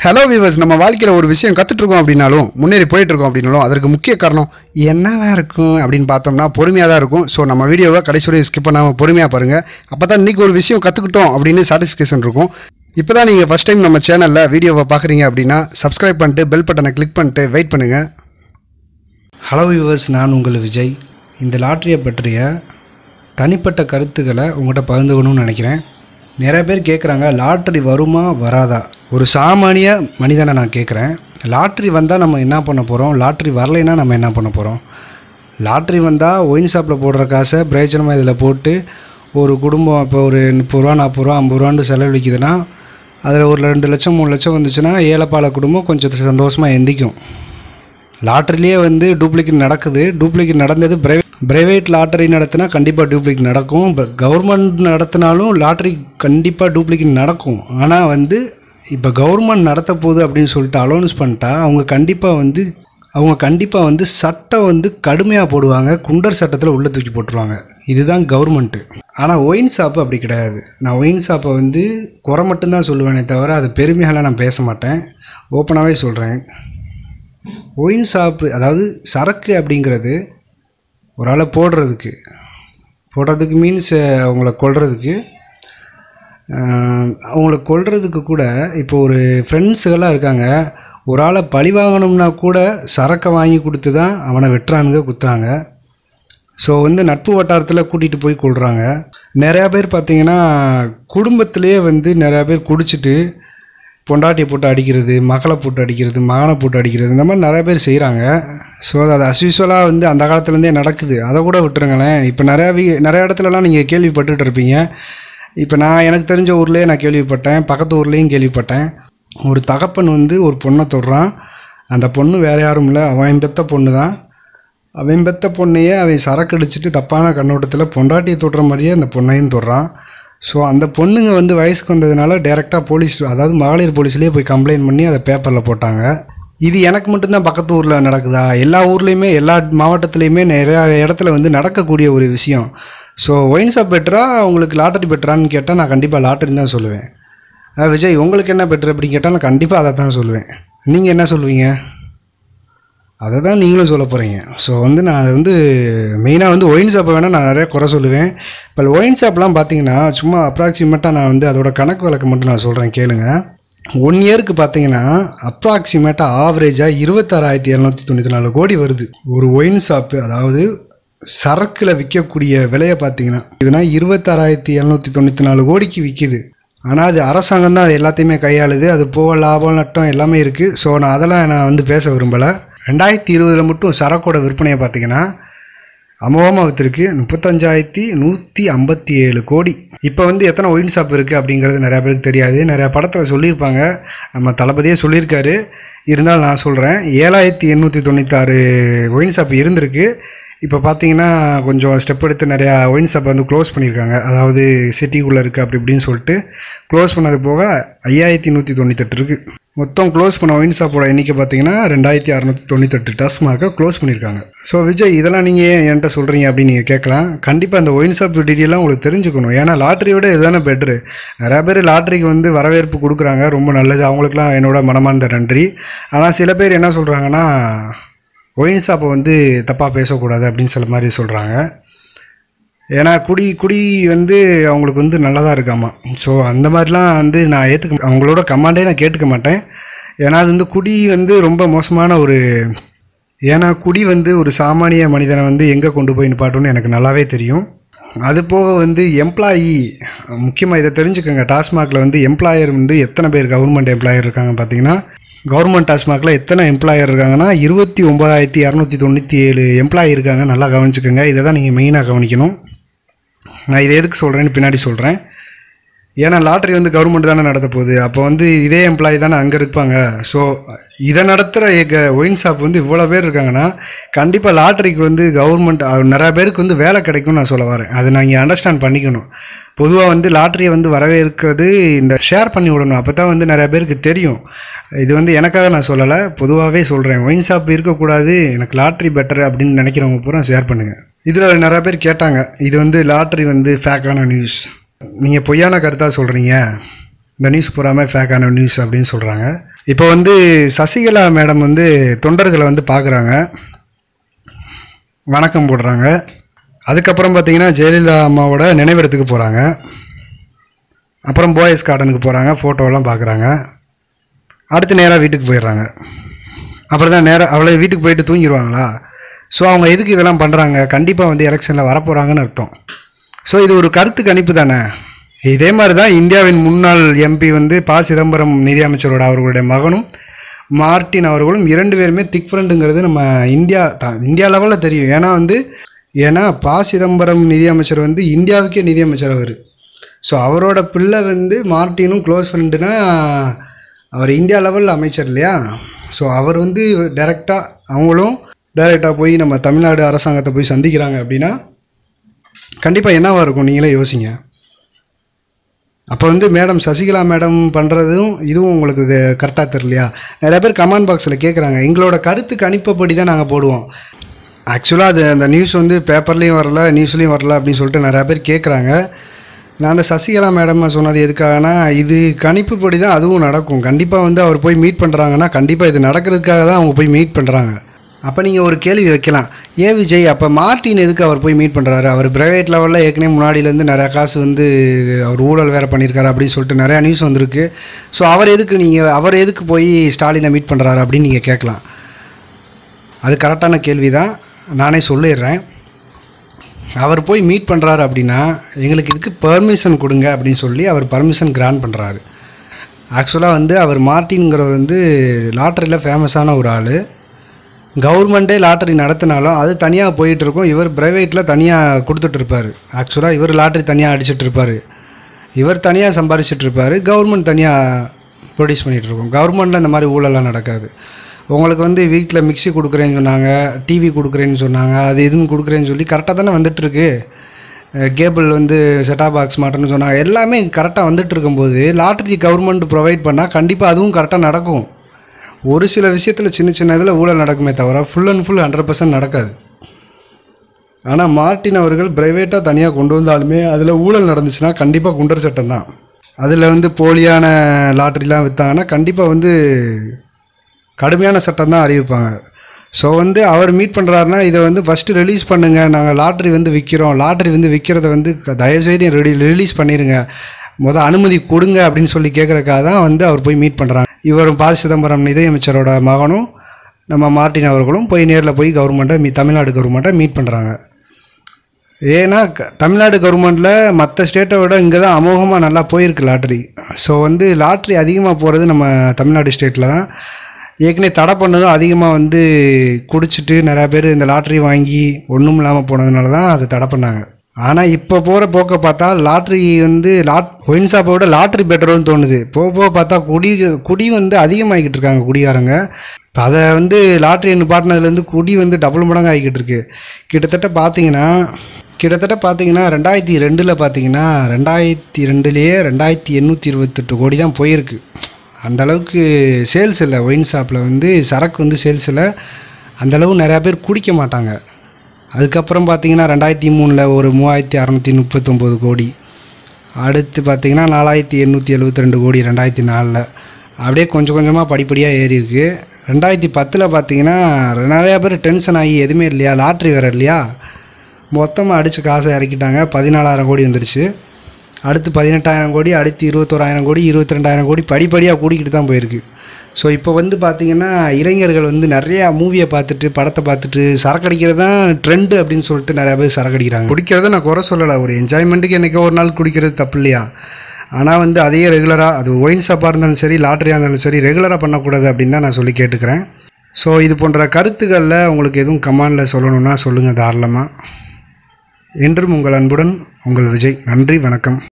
hello viewers நம்ம வாழ்க்கையில் ஒரு விஷயம் கற்றுட்டு இருக்கோம் அப்படின்னாலும் முன்னேறி போயிட்டு இருக்கோம் அப்படின்னாலும் அதற்கு முக்கிய காரணம் என்னவா இருக்கும் அப்படின்னு பார்த்தோம்னா பொறுமையாக தான் இருக்கும் ஸோ நம்ம வீடியோவை கடைசி வரை ஸ்கிப் பண்ணாமல் பொறுமையாக பாருங்கள் அப்போ தான் இன்றைக்கி ஒரு விஷயம் கற்றுக்கிட்டோம் அப்படின்னு சாட்டிஸ்ஃபேக்ஷன் இருக்கும் இப்போ தான் நீங்கள் ஃபஸ்ட் டைம் நம்ம சேனலில் வீடியோவை பார்க்குறீங்க அப்படின்னா சப்ஸ்கிரைப் பண்ணிட்டு பெல் பட்டனை கிளிக் பண்ணிட்டு வெயிட் பண்ணுங்கள் ஹலோ வியூவர்ஸ் நான் உங்கள் விஜய் இந்த லாட்ரியை பற்றிய தனிப்பட்ட கருத்துக்களை உங்கள்கிட்ட பகிர்ந்துக்கணும்னு நினைக்கிறேன் நிறைய பேர் கேட்குறாங்க லாட்ரி வருமா வராதா ஒரு சாமானிய மனிதனை நான் கேட்குறேன் லாட்ரி வந்தால் நம்ம என்ன பண்ண போகிறோம் லாட்ரி வரலைன்னா நம்ம என்ன பண்ண போகிறோம் லாட்ரி வந்தால் ஒயின் ஷாப்பில் போடுற காசை பிரயோஜனமாக இதில் போட்டு ஒரு குடும்பம் இப்போ ஒரு முப்பது ரூபா நாற்பது ரூபா ஐம்பது ரூபான்னு செலவழிக்குதுன்னா அதில் ஒரு ரெண்டு லட்சம் மூணு லட்சம் வந்துச்சுன்னா ஏழைப்பாள குடும்பம் கொஞ்சம் சந்தோஷமாக எந்திக்கும் லாட்ரிலேயே வந்து டூப்ளிகேட் நடக்குது டூப்ளிகேட் நடந்தது பிரைவேட் பிரைவேட் லாட்டரி நடத்தினா கண்டிப்பாக டூப்ளிகேட் நடக்கும் கவர்மெண்ட் நடத்தினாலும் லாட்ரி கண்டிப்பாக டூப்ளிகேட் நடக்கும் ஆனால் வந்து இப்போ கவர்மெண்ட் நடத்த போகுது அப்படின்னு சொல்லிட்டு அலௌன்ஸ் பண்ணிட்டா அவங்க கண்டிப்பாக வந்து அவங்க கண்டிப்பாக வந்து சட்டம் வந்து கடுமையாக போடுவாங்க குண்டர் சட்டத்தில் உள்ளே தூக்கி போட்டுருவாங்க இதுதான் கவர்மெண்ட்டு ஆனால் ஒயின் ஷாப்பு அப்படி கிடையாது நான் ஒயின் ஷாப்பை வந்து குறை மட்டும்தான் சொல்லுவேனே தவிர அது பெருமையாலாம் நான் பேச மாட்டேன் ஓப்பனாகவே சொல்கிறேன் ஒயின் ஷாப்பு அதாவது சரக்கு அப்படிங்கிறது ஒரு ஆளை போடுறதுக்கு போடுறதுக்கு மீன்ஸ் அவங்கள கொல்றதுக்கு ஆஹ், அவங்கள கொல்றதுக்கு கூட இப்போ ஒரு ஃப்ரெண்ட்ஸுகளாக இருக்காங்க ஒரு ஆளை பழி வாங்கணும்னா கூட சரக்கை வாங்கி கொடுத்து தான் அவனை வெட்டுறானுங்க குத்துறாங்க ஸோ வந்து நட்பு வட்டாரத்தில் கூட்டிகிட்டு போய் கொள்கிறாங்க நிறையா பேர் பார்த்தீங்கன்னா குடும்பத்திலேயே வந்து நிறையா பேர் குடிச்சிட்டு பொண்டாட்டியை போட்டு அடிக்கிறது மகளை போட்டு அடிக்கிறது மகனை போட்டு அடிக்கிறது இந்த மாதிரி நிறைய பேர் செய்கிறாங்க ஸோ அது அஸ்யூஸ்வலாக வந்து அந்த காலத்துலேருந்தே நடக்குது அதை கூட விட்டுருங்களேன் இப்போ நிறையா வி நிறைய இடத்துலலாம் நீங்கள் கேள்விப்பட்டுட்டு இருப்பீங்க இப்போ நான் எனக்கு தெரிஞ்ச ஊர்லேயே நான் கேள்விப்பட்டேன் பக்கத்து ஊர்லேயும் கேள்விப்பட்டேன் ஒரு தகப்பன் வந்து ஒரு பொண்ணை தொடுறான் அந்த பொண்ணு வேறு யாரும் இல்லை அவன் பெத்த பொண்ணு தான் அவன் பெத்த பொண்ணையே அவன் சரக்கு அடிச்சிட்டு தப்பான கண்ணோட்டத்தில் பொண்டாட்டியை தொடுற மாதிரியே அந்த பொண்ணையும் தொடுறான் ஸோ அந்த பொண்ணுங்க வந்து வயசுக்கு வந்ததுனால டேரெக்டாக போலீஸ் அதாவது மகளிர் போலீஸ்லேயே போய் கம்ப்ளைண்ட் பண்ணி அதை பேப்பரில் போட்டாங்க இது எனக்கு மட்டும்தான் பக்கத்து ஊரில் நடக்குதா எல்லா ஊர்லேயுமே எல்லா மாவட்டத்துலேயுமே நிறையா இடத்துல வந்து நடக்கக்கூடிய ஒரு விஷயம் ஸோ ஒயின் ஷாப் பெட்டரா உங்களுக்கு லாட்டரி பெட்டரான்னு கேட்டால் நான் கண்டிப்பாக லாட்டரி தான் சொல்லுவேன் அஹ் விஜய் உங்களுக்கு என்ன பெட்ரு அப்படின்னு கேட்டால் நான் கண்டிப்பாக அதை தான் சொல்லுவேன் நீங்கள் என்ன சொல்லுவீங்க அதை தான் நீங்களும் சொல்ல போகிறீங்க ஸோ வந்து நான் அது வந்து மெயினாக வந்து ஒயின் ஷாப்பை வேணால் நான் நிறைய குறை சொல்லுவேன் இப்போ ஒயின் ஷாப்லாம் பார்த்தீங்கன்னா சும்மா அப்ராக்சிமேட்டாக நான் வந்து அதோட கணக்கு வழக்கு மட்டும் நான் சொல்கிறேன் கேளுங்க ஒன் இயருக்கு பார்த்தீங்கன்னா அப்ராக்சிமேட்டாக ஆவரேஜாக இருபத்தாறாயிரத்தி இரநூத்தி தொண்ணூற்றி நாலு கோடி வருது ஒரு ஒயின் ஷாப்பு அதாவது சரக்கில் விற்கக்கூடிய விலையை பார்த்தீங்கன்னா இதுனா இருபத்தாறாயிரத்தி இரநூத்தி தொண்ணூற்றி நாலு கோடிக்கு விற்கிது ஆனால் அது அரசாங்கம் தான் அது எல்லாத்தையுமே கையாளுது அது போக லாபம் நட்டம் எல்லாமே இருக்குது ஸோ நான் அதெல்லாம் நான் வந்து பேச விரும்பலை ரெண்டாயிரத்தி இருபதில் மட்டும் சரக்கோட விற்பனையை பார்த்தீங்கன்னா அமோகமாக விற்றுருக்கு முப்பத்தஞ்சாயிரத்தி நூற்றி ஐம்பத்தி ஏழு கோடி இப்போ வந்து எத்தனை ஒயின் ஷாப் இருக்குது அப்படிங்கிறது நிறையா பேருக்கு தெரியாது நிறையா படத்தில் சொல்லியிருப்பாங்க நம்ம தளபதியே சொல்லியிருக்காரு இருந்தாலும் நான் சொல்கிறேன் ஏழாயிரத்தி எண்ணூற்றி தொண்ணூத்தாறு ஒயின் ஷாப் இருந்திருக்கு இப்போ பார்த்தீங்கன்னா கொஞ்சம் ஸ்டெப் எடுத்து நிறையா ஒயின் ஷாப்பை வந்து க்ளோஸ் பண்ணியிருக்காங்க அதாவது சிட்டிக்குள்ளே இருக்குது அப்படி இப்படின்னு சொல்லிட்டு க்ளோஸ் பண்ணது போக ஐயாயிரத்தி நூற்றி தொண்ணூத்தெட்டு இருக்குது மொத்தம் க்ளோஸ் பண்ண ஒயின் ஷாப்போட எண்ணிக்கை பார்த்தீங்கன்னா ரெண்டாயிரத்தி அறநூற்றி தொண்ணூத்தெட்டு டாஸ்மாக க்ளோஸ் பண்ணியிருக்காங்க ஸோ விஜய் இதெல்லாம் நீங்கள் ஏன் என்கிட்ட சொல்கிறீங்க அப்படின்னு நீங்கள் கேட்கலாம் கண்டிப்பாக அந்த ஒயின் ஷாப் டீட்டெயிலாம் உங்களுக்கு தெரிஞ்சுக்கணும் ஏன்னா லாட்டரி விட இதுதானே பெட்ரு நிறையா பேர் லாட்டரிக்கு வந்து வரவேற்பு கொடுக்குறாங்க ரொம்ப நல்லது அவங்களுக்குலாம் என்னோட மனமார்ந்த நன்றி ஆனால் சில பேர் என்ன சொல்கிறாங்கன்னா ஒயின் ஷாப்பை வந்து தப்பாக பேசக்கூடாது அப்படின்னு சில மாதிரி சொல்கிறாங்க ஏன்னா குடி குடி வந்து அவங்களுக்கு வந்து நல்லதாக இருக்காமா ஸோ அந்த மாதிரிலாம் வந்து நான் ஏற்றுக்க அவங்களோட கமாண்டே நான் கேட்டுக்க மாட்டேன் ஏன்னா அது வந்து குடி வந்து ரொம்ப மோசமான ஒரு ஏன்னா குடி வந்து ஒரு சாமானிய மனிதனை வந்து எங்கே கொண்டு போய் நிப்பாட்டும்னு எனக்கு நல்லாவே தெரியும் அது போக வந்து எம்ப்ளாயி முக்கியமாக இதை தெரிஞ்சுக்கோங்க டாஸ்மாகில் வந்து எம்ப்ளாயர் வந்து எத்தனை பேர் கவர்மெண்ட் எம்ப்ளாயர் இருக்காங்க பார்த்தீங்கன்னா கவர்மெண்ட் டாஸ்மாகில் எத்தனை எம்ப்ளாயர் இருக்காங்கன்னா இருபத்தி ஒம்பதாயிரத்தி இரநூத்தி தொண்ணூற்றி ஏழு எம்ப்ளாயி இருக்காங்க நல்லா கவனிச்சுக்கோங்க இதை தான் நீங்கள் மெயினாக கவனிக்கணும் நான் இதை எதுக்கு சொல்கிறேன்னு பின்னாடி சொல்கிறேன் ஏன்னா லாட்ரி வந்து கவர்மெண்ட் தானே நடத்த போகுது அப்போ வந்து இதே எம்ப்ளாயி தானே அங்கே இருப்பாங்க ஸோ இதை நடத்துகிற எங்க ஒயின் ஷாப் வந்து இவ்வளோ பேர் இருக்காங்கன்னா கண்டிப்பாக லாட்ரிக்கு வந்து கவர்மெண்ட் நிறையா பேருக்கு வந்து வேலை கிடைக்கும்னு நான் சொல்ல வரேன் அதை நீங்கள் அண்டர்ஸ்டாண்ட் பண்ணிக்கணும் பொதுவாக வந்து லாட்ரியை வந்து வரவேற்கிறது இந்த ஷேர் பண்ணி விடணும் அப்போ தான் வந்து நிறையா பேருக்கு தெரியும் இது வந்து எனக்காக நான் சொல்லலை பொதுவாகவே சொல்கிறேன் ஒயின் ஷாப் இருக்கக்கூடாது எனக்கு லாட்ரி பெட்டர் அப்படின்னு நினைக்கிறவங்க பூரா ஷேர் பண்ணுங்கள் இதில் நிறையா பேர் கேட்டாங்க இது வந்து லாட்ரி வந்து ஃபேக்கான நியூஸ் நீங்கள் பொய்யான கருத்தாக சொல்கிறீங்க இந்த நியூஸ் பூராமே ஃபேக்கான நியூஸ் அப்படின்னு சொல்கிறாங்க இப்போ வந்து சசிகலா மேடம் வந்து தொண்டர்களை வந்து பார்க்குறாங்க வணக்கம் போடுறாங்க அதுக்கப்புறம் பார்த்தீங்கன்னா ஜெயலலிதா அம்மாவோட நினைவிடத்துக்கு போகிறாங்க அப்புறம் போயஸ் கார்டனுக்கு போகிறாங்க ஃபோட்டோலாம் பார்க்குறாங்க அடுத்து நேராக வீட்டுக்கு போயிடுறாங்க அப்புறம் தான் நேராக அவ்வளோ வீட்டுக்கு போயிட்டு தூங்கிடுவாங்களா ஸோ அவங்க எதுக்கு இதெல்லாம் பண்ணுறாங்க கண்டிப்பாக வந்து எலெக்ஷனில் வரப்போகிறாங்கன்னு அர்த்தம் ஸோ இது ஒரு கருத்து கணிப்பு தானே இதே மாதிரி தான் இந்தியாவின் முன்னாள் எம்பி வந்து ப சிதம்பரம் நிதியமைச்சரோட அவர்களுடைய மகனும் மார்ட்டின் அவர்களும் இரண்டு பேருமே திக் ஃப்ரெண்டுங்கிறது நம்ம இந்தியா த இந்தியா லெவலில் தெரியும் ஏன்னா வந்து ஏன்னா ப சிதம்பரம் நிதியமைச்சர் வந்து இந்தியாவுக்கே நிதியமைச்சர் அவர் ஸோ அவரோட பிள்ளை வந்து மார்ட்டினும் க்ளோஸ் ஃப்ரெண்டுனா அவர் இந்தியா லெவலில் அமைச்சர் இல்லையா ஸோ அவர் வந்து டைரெக்டாக அவங்களும் டைரெக்டாக போய் நம்ம தமிழ்நாடு அரசாங்கத்தை போய் சந்திக்கிறாங்க அப்படின்னா கண்டிப்பாக என்னவா இருக்கும் நீங்களே யோசிங்க அப்போ வந்து மேடம் சசிகலா மேடம் பண்ணுறதும் இதுவும் உங்களுக்கு இது கரெக்டாக தெரியலையா நிறைய பேர் கமெண்ட் பாக்ஸில் கேட்குறாங்க எங்களோட கருத்து கணிப்பப்படி தான் நாங்கள் போடுவோம் ஆக்சுவலாக அது அந்த நியூஸ் வந்து பேப்பர்லேயும் வரல நியூஸ்லேயும் வரல அப்படின்னு சொல்லிட்டு நிறையா பேர் கேட்குறாங்க நான் அந்த சசிகலா மேடம் சொன்னது எதுக்காகனா இது கணிப்புப்படி தான் அதுவும் நடக்கும் கண்டிப்பாக வந்து அவர் போய் மீட் பண்ணுறாங்கன்னா கண்டிப்பாக இது நடக்கிறதுக்காக தான் அவங்க போய் மீட் பண்ணுறாங்க அப்போ நீங்கள் ஒரு கேள்வி வைக்கலாம் ஏ விஜய் அப்போ மார்ட்டின் எதுக்கு அவர் போய் மீட் பண்ணுறாரு அவர் பிரைவேட் லெவலில் ஏற்கனவே முன்னாடியிலேருந்து நிறையா காசு வந்து அவர் ஊழல் வேறு பண்ணியிருக்காரு அப்படின்னு சொல்லிட்டு நிறையா நியூஸ் வந்திருக்கு ஸோ அவர் எதுக்கு நீங்கள் அவர் எதுக்கு போய் ஸ்டாலினை மீட் பண்ணுறாரு அப்படின்னு நீங்கள் கேட்கலாம் அது கரெக்டான கேள்வி தான் நானே சொல்லிடுறேன் அவர் போய் மீட் பண்ணுறாரு அப்படின்னா எங்களுக்கு இதுக்கு பெர்மிஷன் கொடுங்க அப்படின்னு சொல்லி அவர் பர்மிஷன் கிராண்ட் பண்ணுறாரு ஆக்சுவலாக வந்து அவர் மார்ட்டின்கிறவர் வந்து லாட்டரியில் ஃபேமஸான ஒரு ஆள் கவர்மெண்ட்டே லாட்டரி நடத்தினாலும் அது தனியாக போயிட்டுருக்கும் இவர் ப்ரைவேட்டில் தனியாக கொடுத்துட்ருப்பார் ஆக்சுவலாக இவர் லாட்டரி தனியாக அடிச்சிட்டு இருப்பாரு இவர் தனியாக சம்பாரிச்சிட்டு இருப்பாரு கவர்மெண்ட் தனியாக ப்ரொடியூஸ் பண்ணிகிட்ருக்கோம் கவர்மெண்ட்டில் இந்த மாதிரி ஊழலாம் நடக்காது உங்களுக்கு வந்து வீட்டில் மிக்ஸி கொடுக்குறேன்னு சொன்னாங்க டிவி கொடுக்குறேன்னு சொன்னாங்க அது இதுன்னு கொடுக்குறேன்னு சொல்லி கரெக்டாக தானே வந்துட்டுருக்கு கேபிள் வந்து செட்டா பாக்ஸ் மாட்டேன்னு சொன்னாங்க எல்லாமே கரெக்டாக வந்துட்டு இருக்கும்போது லாட்டரி கவர்மெண்ட் ப்ரொவைட் பண்ணால் கண்டிப்பாக அதுவும் கரெக்டாக நடக்கும் ஒரு சில விஷயத்தில் சின்ன சின்ன இதில் ஊழல் நடக்குமே தவிர full and full hundred percent நடக்காது ஆனால் மார்ட்டின் அவர்கள் பிரைவேட்டாக தனியாக கொண்டு வந்தாலுமே அதில் ஊழல் நடந்துச்சுன்னா கண்டிப்பாக குண்டர் சட்டம் தான் அதில் வந்து போலியான லாட்டரிலாம் விற்றாங்கன்னா கண்டிப்பாக வந்து கடுமையான சட்டம் தான் அறிவிப்பாங்க ஸோ வந்து அவர் மீட் பண்ணுறாருன்னா இதை வந்து ஃபஸ்ட்டு ரிலீஸ் பண்ணுங்கள் நாங்கள் லாட்ரி வந்து விற்கிறோம் லாட்ரி வந்து விற்கிறத வந்து க- தயவுசெய்து ரெடி ரிலீஸ் பண்ணிடுங்க முத அனுமதி கொடுங்க அப்படின்னு சொல்லி கேட்குறக்காக தான் வந்து அவர் போய் மீட் பண்ணுறாங்க இவரும் ப சிதம்பரம் நிதியமைச்சரோட மகனும் நம்ம மார்ட்டின் அவர்களும் போய் நேரில் போய் கவர்மெண்ட்டை மீ தமிழ்நாடு கவர்மெண்ட்டை மீட் பண்ணுறாங்க ஏன்னா க- தமிழ்நாடு கவர்மெண்ட்டில் மற்ற ஸ்டேட்டை விட இங்கே தான் அமோகமாக நல்லா போயிருக்கு லாட்ரி ஸோ வந்து லாட்ரி அதிகமாக போகிறது நம்ம தமிழ்நாடு ஸ்டேட்டில் தான் ஏற்கனவே தடை பண்ணதும் அதிகமாக வந்து குடிச்சிட்டு நிறையா பேர் இந்த லாட்ரி வாங்கி ஒன்றும் இல்லாமல் போனதுனால தான் அதை தடை பண்ணாங்க ஆனால் இப்போ போகிற போக்கை பார்த்தா லாட்ரி வந்து லாட் ஒயின் ஷாப்பை விட லாட்ரி பெட்டர்னு தோணுது போக போக பார்த்தா குடி குடி வந்து அதிகமாகிக்கிட்டு இருக்காங்க குடிகாரங்க இப்போ அதை வந்து லாட்ரி நிப்பாட்டினதுலேருந்து குடி வந்து டபுள் மடங்கு ஆகிக்கிட்டு இருக்கு கிட்டத்தட்ட பார்த்தீங்கன்னா கிட்டத்தட்ட பார்த்தீங்கன்னா ரெண்டாயிரத்தி ரெண்டில் பார்த்தீங்கன்னா ரெண்டாயிரத்தி ரெண்டுலேயே ரெண்டாயிரத்தி எண்ணூற்றி இருபத்தெட்டு கோடி தான் போயிருக்கு அந்த அளவுக்கு சேல்ஸ் இல்லை ஒயின் ஷாப்பில் வந்து சரக்கு வந்து சேல்ஸ் இல்லை அந்தளவு நிறையா பேர் குடிக்க மாட்டாங்க அதுக்கப்புறம் பார்த்தீங்கன்னா ரெண்டாயிரத்தி மூணில் ஒரு மூவாயிரத்தி அறநூற்றி முப்பத்தொம்போது கோடி அடுத்து பார்த்தீங்கன்னா நாலாயிரத்தி எண்ணூற்றி எழுபத்தி ரெண்டு கோடி ரெண்டாயிரத்தி நாலில் அப்படியே கொஞ்சம் கொஞ்சமாக படிப்படியாக ஏறி இருக்கு ரெண்டாயிரத்தி பத்தில் பார்த்தீங்கன்னா நிறையா பேர் டென்ஷன் ஆகி எதுவுமே இல்லையா லாட்ரி வேறு இல்லையா மொத்தமாக அடித்து காசை இறக்கிட்டாங்க பதினாலாயிரம் கோடி வந்துருச்சு அடுத்து பதினெட்டாயிரம் கோடி அடுத்து இருபத்தோராயிரம் கோடி இருபத்தி ரெண்டாயிரம் கோடி படிப்படியாக கூடிக்கிட்டு தான் போயிருக்கு ஸோ இப்போ வந்து பார்த்திங்கன்னா இளைஞர்கள் வந்து நிறையா மூவியை பார்த்துட்டு படத்தை பார்த்துட்டு சரக்கடிக்கிறது தான் ட்ரெண்டு அப்படின்னு சொல்லிட்டு நிறையா பேர் சரக்கடிக்கிறாங்க குடிக்கிறத நான் குறை சொல்லலை ஒரு என்ஜாய்மெண்ட்டுக்கு என்றைக்கோ ஒரு நாள் குடிக்கிறது தப்பு இல்லையா ஆனால் வந்து அதையே ரெகுலராக அது ஒயின் ஷாப்பாக இருந்தாலும் சரி லாட்ரியாக இருந்தாலும் சரி ரெகுலராக பண்ணக்கூடாது அப்படின்னு தான் நான் சொல்லி கேட்டுக்கிறேன் ஸோ இது போன்ற கருத்துக்களில் உங்களுக்கு எதுவும் கமாண்டில் சொல்லணும்னா சொல்லுங்கள் தாராளமாக என்றும் உங்கள் அன்புடன் உங்கள் விஜய் நன்றி வணக்கம்